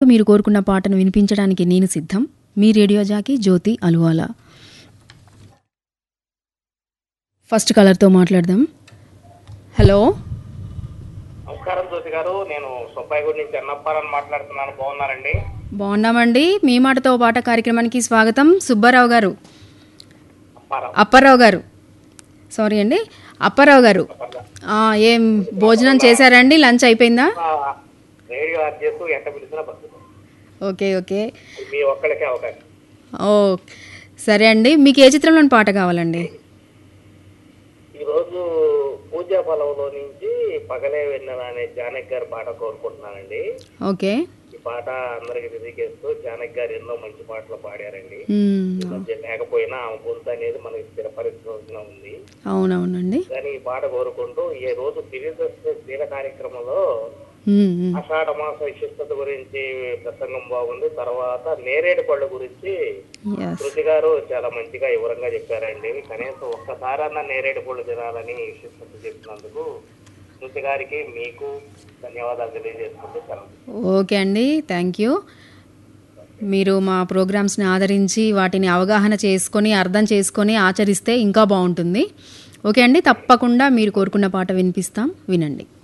మీరు కోరుకున్న పాటను వినిపించడానికి నేను సిద్ధం మీ radio jockey Jyothi Aluvala first కలర్తో మాట్లాడదాం హలో నమస్కారం జ్యోతి గారు నేను సుబ్బాయిగూడి నుంచి అన్నప్పారని మాట్లాడుతున్నాను బాగున్నారండి బాగున్నామండి మీ మాటతో పాట కార్యక్రమానికి స్వాగతం సుబ్బారావు గారు అప్పారం అప్పారావు గారు సారీ అండి అప్పారావు గారు ఆ, ఏం భోజనం చేశారండి లంచ్ అయిపోయిందా ఆ, రేడియో ఆన్ చేస్తూ ఎంత పిలిచినా బతుకుతాం ఓకే ఓకే మీ ఒక్కడికే అవకాశం ఓ సరే అండి మీకు ఏ చిత్రంలోని పాట కావాలండి ఈరోజు పూజా పొలంలో నుంచి పగలే వెన్నెల అనే జానక్ గారి పాట కోరుకుంటున్నానండి ఓకే ఈ పాట అందరికి తెలియజేస్తూ జానక్ గారు ఎన్నో మంచి పాటలు పాడారండి మ్మ్. ఈ మధ్య లేకపోయినా ఆమె గొంతు అనేది మనకి స్థిరపరిచిన ఉంది అవునవునండి కానీ ఈ పాట కోరుకుంటూ ఈ రోజు తిరిగి దిన కార్యక్రమంలో మ్మ్, మ్మ్. ఆషాఢ మాస విశిష్టత గురించి ప్రసంగం బాగుంది తర్వాత నేరేడు పళ్ళు గురించి Yes. శృతి గారు చాలా మంచిగా వివరంగా చెప్పారండి కనీసం ఒక్కసారన్నా నేరేడు పళ్ళు తినాలని విశిష్టత చెప్పినందుకు శృతి గారికి మీకు ధన్యవాదాలు తెలియజేసుకుంటూ సెలవు ఓకే అండి థ్యాంక్ యూ మీరు మా ప్రోగ్రామ్స్ని ఆదరించి వాటిని అవగాహన చేసుకొని అర్థం చేసుకొని ఆచరిస్తే ఇంకా బాగుంటుంది ఓకే అండి తప్పకుండా మీరు కోరుకున్న పాట వినిపిస్తాం వినండి